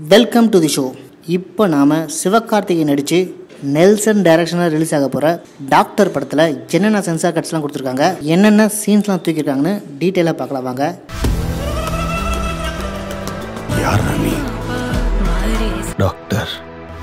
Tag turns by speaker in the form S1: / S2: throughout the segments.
S1: welcome to the show இப்போ நாம் சிவகார்த்திகை நடித்து நெல்சன் டைரக்ஷனில் ரிலீஸ் ஆக போகிற டாக்டர் படத்தில் என்னென்ன சென்சார் கட்ஸ்லாம் கொடுத்துருக்காங்க என்னென்ன சீன்ஸ்லாம் தூக்கியிருக்காங்கன்னு டீட்டெயிலாக பார்க்கலாம் வாங்க
S2: யார் நீ டாக்டர்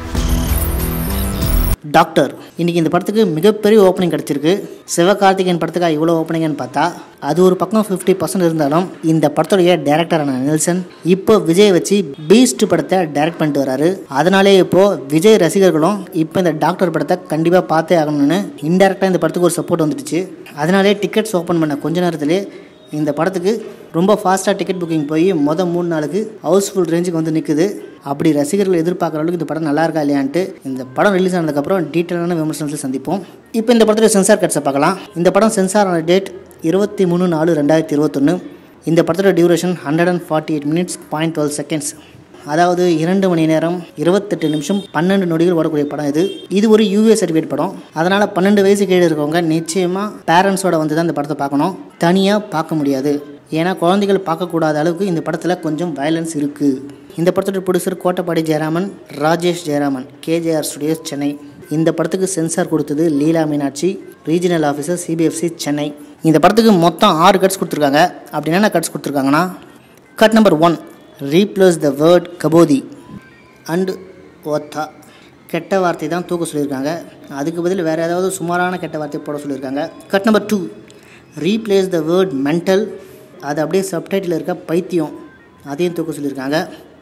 S1: டாக்டர் இன்னைக்கு இந்த படத்துக்கு மிகப்பெரிய ஓப்பனிங் கிடச்சிருக்கு சிவகார்த்திகேயன் படத்துக்காக இவ்வளோ ஓப்பனிங்னு பார்த்தா அது ஒரு பக்கம் ஃபிஃப்டி பர்சன்ட் இருந்தாலும் இந்த படத்துடைய டேரக்டரான நெல்சன் இப்போ விஜய் வச்சு பீஸ்ட் படத்தை டைரக்ட் பண்ணிட்டு வராரு அதனாலே இப்போ விஜய் ரசிகர்களும் இப்போ இந்த டாக்டர் படத்தை கண்டிப்பாக பார்த்தே ஆகணும்னு இன்டெரக்டாக இந்த படத்துக்கு ஒரு சப்போர்ட் வந்துடுச்சு அதனாலே டிக்கெட்ஸ் ஓப்பன் பண்ண கொஞ்ச நேரத்திலே இந்த படத்துக்கு ரொம்ப ஃபாஸ்ட்டாக டிக்கெட் புக்கிங் போய் மொதல் மூணு நாளுக்கு ஹவுஸ்ஃபுல் ரேஞ்சுக்கு வந்து நிற்குது அப்படி ரசிகர்கள் எதிர்பார்க்குற அளவுக்கு இந்த படம் நல்லா இருக்கா இல்லையான்ட்டு இந்த படம் ரிலீஸ் ஆனதுக்கப்புறம் டீட்டெயிலான விமர்சனத்தில் சந்திப்போம் இப்போ இந்த படத்துடைய சென்சார் கட்ஸை பார்க்கலாம் இந்த படம் சென்சார் ஆன டேட் இருபத்தி மூணு நாலு ரெண்டாயிரத்தி இருபத்தொன்று இந்த படத்தோட duration hundred and forty eight minutes point twelve seconds அதாவது இரண்டு மணி நேரம் இருபத்தெட்டு நிமிஷம் பன்னெண்டு நொடிகள் ஓடக்கூடிய படம் இது இது ஒரு யூஏ சர்டிஃபிகேட் படம் அதனால் பன்னெண்டு வயசு கீழே இருக்கவங்க நிச்சயமாக பேரண்ட்ஸோட வந்து தான் இந்த படத்தை பார்க்கணும் தனியாக பார்க்க முடியாது ஏன்னா குழந்தைகள் பார்க்கக்கூடாத அளவுக்கு இந்த படத்தில் கொஞ்சம் வயலன்ஸ் இருக்குது இந்த படத்தோட producer Kottappadi Jayaraman Rajesh Jayaraman KJR studios Chennai இந்த படத்துக்கு சென்சார் கொடுத்தது Leela Meenakshi regional officer CBFC Chennai இந்த படத்துக்கு மொத்தம் ஆறு கட்ஸ் கொடுத்துருக்காங்க அப்படி என்னென்ன கட்ஸ் கொடுத்துருக்காங்கன்னா cut number one replace the word கபோதி அண்டு ஓத்தா கெட்ட வார்த்தை தான் தூக்க சொல்லியிருக்காங்க அதுக்கு பதில் வேறு ஏதாவது சுமாரான கெட்ட வார்த்தை போட சொல்லியிருக்காங்க cut number two replace the word mental அது அப்படியே சப்டைட்டில் இருக்க பைத்தியம் அதையும் தூக்க சொல்லியிருக்காங்க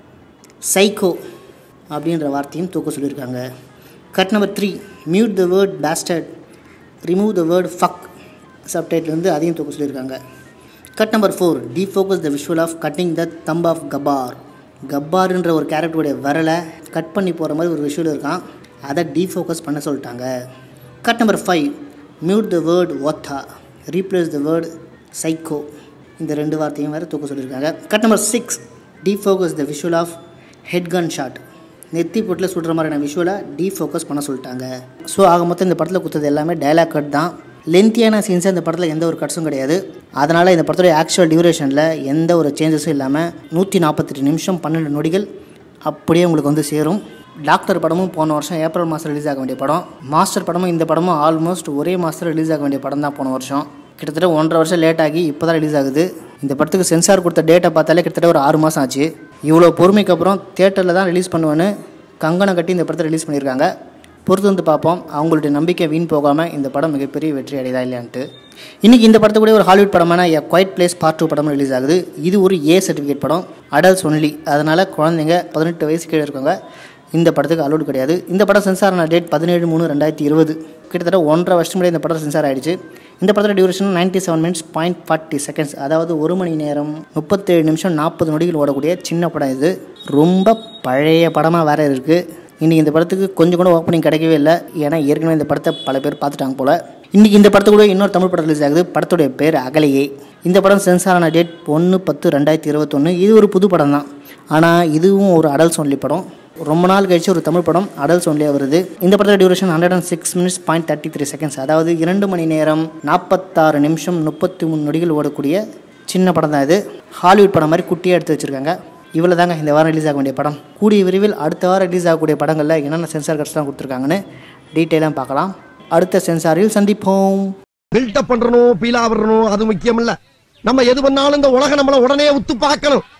S1: சைக்கோ அப்படின்ற வார்த்தையும் தூக்க சொல்லியிருக்காங்க cut number three mute the word bastard remove the word fuck subtitle இருந்து அதையும் தூக்க சொல்லியிருக்காங்க cut number four defocus the visual of cutting the thumb of Kabar கப்பாருன்ற ஒரு கேரக்டருடைய வரலை கட் பண்ணி போகிற மாதிரி ஒரு விஷுவல் இருக்கான் அதை டீஃபோக்கஸ் பண்ண சொல்லிட்டாங்க cut number five mute the word ஒத்தா ரீப்ளேஸ் த வேர்ட் சைக்கோ இந்த ரெண்டு வார்த்தையும் வேறு தூக்க சொல்லியிருக்காங்க cut number six defocus the visual of head gun shot நெத்தி பொட்டில் சுடுற மாதிரியான விஷுவலை டீஃபோக்கஸ் பண்ண சொல்லிட்டாங்க ஸோ ஆக மொத்தம் இந்த படத்தில் கொடுத்தது எல்லாமே டைலாக் கட் தான் லென்த்தியான சீன்ஸ் இந்த படத்தில் எந்த ஒரு கட்ஸும் கிடையாது அதனால் இந்த படத்துடைய ஆக்சுவல் டியூரேஷனில் எந்த ஒரு சேஞ்சஸும் இல்லாமல் நூற்றி நாற்பத்தெட்டு நிமிஷம் பன்னெண்டு நொடிகள் அப்படியே உங்களுக்கு வந்து சேரும் டாக்டர் படமும் போன வருஷம் ஏப்ரல் மாதம் ரிலீஸ் ஆக வேண்டிய படம் மாஸ்டர் படமும் இந்த படமும் ஆல்மோஸ்ட் ஒரே மாதத்தில் ரிலீஸ் ஆக வேண்டிய படம் தான் போன வருஷம் கிட்டத்தட்ட ஒன்றரை வருஷம் லேட் ஆகி இப்போ தான் ரிலீஸ் ஆகுது இந்த படத்துக்கு சென்சார் கொடுத்த டேட்டை பார்த்தாலே கிட்டத்தட்ட ஒரு ஆறு மாதம் ஆச்சு இவ்வளோ பொறுமைக்கு அப்புறம் தேட்டரில் தான் ரிலீஸ் பண்ணுவேன்னு கங்கணம் கட்டி இந்த படத்தை ரிலீஸ் பண்ணியிருக்காங்க பொறுத்து வந்து பார்ப்போம் அவங்களுடைய நம்பிக்கை வீண் போகாமல் இந்த படம் மிகப்பெரிய வெற்றி அடையதா இல்லையான்ட்டு இன்றைக்கி இந்த படத்து கூட ஒரு ஹாலிவுட் படமான a quiet place part two படம் ரிலீஸ் ஆகுது இது ஒரு ஏ சர்டிஃபிகேட் படம் அடல்ட்ஸ் ஒன்லி அதனால் குழந்தைங்க பதினெட்டு வயசு கீழே இருக்கவங்க இந்த படத்துக்கு அலோடு கிடையாது இந்த படம் சென்சார் ஆன டேட் பதினேழு மூணு ரெண்டாயிரத்தி இருபது கிட்டத்தட்ட ஒன்றரை வருஷம் முன்னாடி இந்த படம் சென்சார் ஆயிடுச்சு இந்த படத்தோட duration ninety seven minutes point forty seconds அதாவது ஒரு மணி நேரம் முப்பத்தேழு நிமிஷம் நாற்பது நொடிகள் ஓடக்கூடிய சின்ன படம் இது ரொம்ப பழைய படமாக வேற இருக்குது இன்றைக்கி இந்த படத்துக்கு கொஞ்சம் கூட ஓப்பனிங் கிடைக்கவே இல்லை ஏன்னா ஏற்கனவே இந்த படத்தை பல பேர் பார்த்துட்டாங்க போல் இன்றைக்கி இந்த படத்து கூட இன்னொரு தமிழ் படம் ரிலீஸ் ஆகுது படத்துடைய பேர் அகலையே இந்த படம் சென்சார் ஆன டேட் ஒன்று பத்து ரெண்டாயிரத்தி இருபத்தொன்று இது ஒரு புது படம் தான் ஆனால் இதுவும் ஒரு அடல்ஸ் ஒன்லி படம் ரொம்ப நாள் கழிச்சு ஒரு தமிழ் படம் அடல்ஸ் ஒன்லியாக வருது இந்த படத்தோட duration hundred and six minutes point thirty three seconds அதாவது இரண்டு மணி நேரம் நாற்பத்தாறு நிமிஷம் முப்பத்தி மூணு நொடிகள் ஓடக்கூடிய சின்ன படம் தான் இது ஹாலிவுட் படம் மாதிரி குட்டியாக எடுத்து வச்சுருக்காங்க இவ்வளோ தாங்க இந்த வாரம் ரிலீஸ் ஆக வேண்டிய படம் கூடிய விரைவில் அடுத்த வாரம் ரிலீஸ் ஆகக்கூடிய படங்களில் என்னென்ன சென்சார் கட்ஸ்லாம் கொடுத்துருக்காங்கன்னு டீட்டெயிலாக பார்க்கலாம் அடுத்த சென்சாரில் சந்திப்போம்
S3: பில்டப் பண்றணும் பீலா வரணும் அது முக்கியம் இல்ல நம்ம எது பண்ணாலும் இந்த உலகம் நம்மள உடனே உத்து பார்க்கணும்